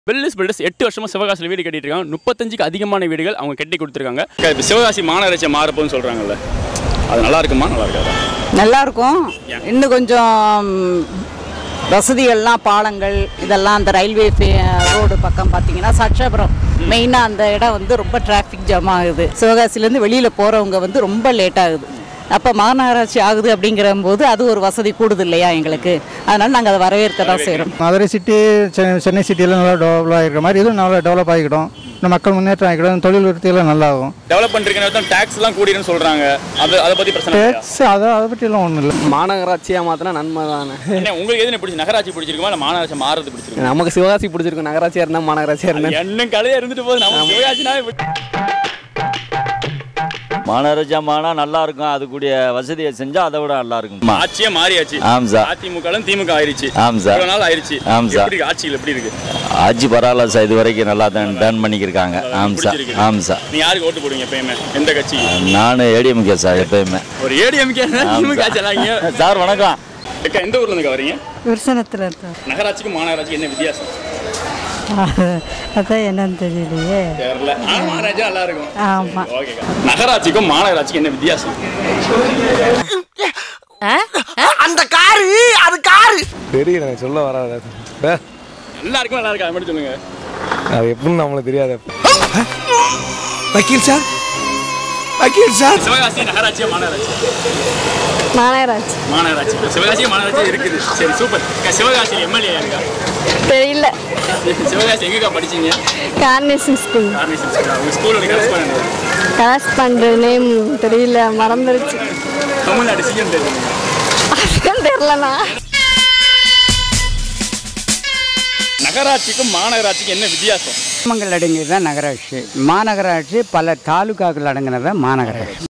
வெல்லிஸ் filters எட்டு வருஷமா சிவகாசியில் வீடு கட்டிட்டு இருக்காங்க முப்பத்தஞ்சுக்கு அதிகமான வீடுகள் அவங்க கட்டி கொடுத்துருக்காங்க இப்போ சிவகாசி மாநகராட்சி மாறப்போன்னு சொல்றாங்கல்ல அது நல்லா இருக்குமா நல்லா இருக்காதா நல்லா இருக்கும் இன்னும் கொஞ்சம் வசதிகள்லாம் பாலங்கள் இதெல்லாம் அந்த ரயில்வே ரோடு பக்கம் பார்த்தீங்கன்னா சட்சாபுரம் மெயினாக அந்த இடம் வந்து ரொம்ப டிராஃபிக் ஜாம் ஆகுது சிவகாசிலேருந்து வெளியில் போகிறவங்க வந்து ரொம்ப லேட் ஆகுது அப்போ மாநகராட்சி ஆகுது அப்படிங்கிற போது அது ஒரு வசதி கூடுது இல்லையா எங்களுக்கு அதனால் நாங்கள் அதை வரவேற்க தான் செய்கிறோம் மதுரை சிட்டி சென்னை சென்னை சிட்டியெல்லாம் நல்லா டெவலப் ஆகிருக்கிற மாதிரி இதுவும் நல்லா டெவலப் ஆகிக்கிடும் இன்னும் மக்கள் முன்னேற்றம் ஆகிக்கிடும் தொழில் விருத்தியெல்லாம் நல்லாகும் டெவலப் பண்ணிருக்கேன் டாக்ஸ் எல்லாம் கூடிருன்னு சொல்றாங்க அது அதை பத்தி பிரச்சனை இல்லையா? டேக்ஸ் அதை அதை பற்றியெல்லாம் ஒன்றும் இல்லை மாநகராட்சியாக மாற்றினா நன்மை தானே என்ன உங்களுக்கு எது பிடிச்சி நகராட்சி பிடிச்சிருக்குமா இல்லை மாநகராட்சி மாறுறது பிடிச்சிருக்குமா நமக்கு சிவகாசி பிடிச்சிருக்கும் நகராட்சியாக இருந்தால் மாநகராட்சியாக இருந்தால் என்னும் கலையா இருந்துட்டு போகுது நம்ம சிவகாசினாவே விட்டு- மாநகராட்சியா மானா நல்லா இருக்கும் அதுக்குரிய வசதியை செஞ்சா அதை விட நல்லா இருக்கும் ஆட்சியே மாறியாச்சு ஆம் சார் அதிமுக திமுக ஆயிருச்சு ஆம் சார். இவ்வளவு நாள் ஆயிருச்சு ஆம் சார். எப்படி இருக்கு ஆட்சியில் எப்படி இருக்கு ஆட்சி பரவாயில்ல சார் இது வரைக்கும் நல்லா தான் டர்ன் பண்ணிக்கிருக்காங்க ஆம் சார் பிடிச்சிருக்கு. ஆம் சார் நீ யாருக்கு ஓட்டு போடுவீங்க எப்பயுமே எந்த கட்சி நான் ஏடிஎம்கே சார் எப்பயுமே ஒரு ஏடிஎம்கே ஆம் திமுக சார். ஆட்சி சார் வணக்கம் அக்கா எந்த ஊர்ல இருந்து வரீங்க விருசனத்தில் இருக்கோம் நகராட்சிக்கும் மாநகராட்சி என்ன வித்தியாசம் அதான் என்னன்னு தெரியலையே தெரியல ஆனா மாநகராட்சி நல்லா இருக்கும் ஆமாம் ஓகேக்கா நகராட்சிக்கும் மாநகராட்சிக்கும் என்ன வித்தியாசம் அந்த காரு அது காரு தெரியல எனக்கு சொல்ல வராது பே, எல்லாருக்கும் நல்லா இருக்கா அது மட்டும் சொல்லுங்க அது எப்படின்னு நம்மளுக்கு தெரியாது வக்கீல் சார் வக்கீல் சார் சிவகாசி நகராட்சியா மாநகராட்சி மாநகராட்சி மாநகராட்சி சிவகாசி மாநகராட்சி இருக்குது சரி சூப்பர் அக்கா, சிவகாசி எம்எல்ஏ இருக்கா தெரியல சிவகாசி எங்கக்கா படிச்சீங்க கார்னேஷன் ஸ்கூல் கார்னேஷன் ஸ்கூலா உங்க ஸ்கூலோட கரஸ்பாண்ட் கலாஸ் பண்ணுற நேம் தெரியல மறந்துருச்சு தமிழ்நாடு சிஎம் தெரியுங்க தெரிலண்ணா நகராட்சிக்கும் மாநகராட்சிக்கும் என்ன வித்தியாசம் கிராமங்கள் அடங்கியது தான் நகராட்சி மாநகராட்சி பல தாலுகாக்கள் அடங்கினது தான் மாநகராட்சி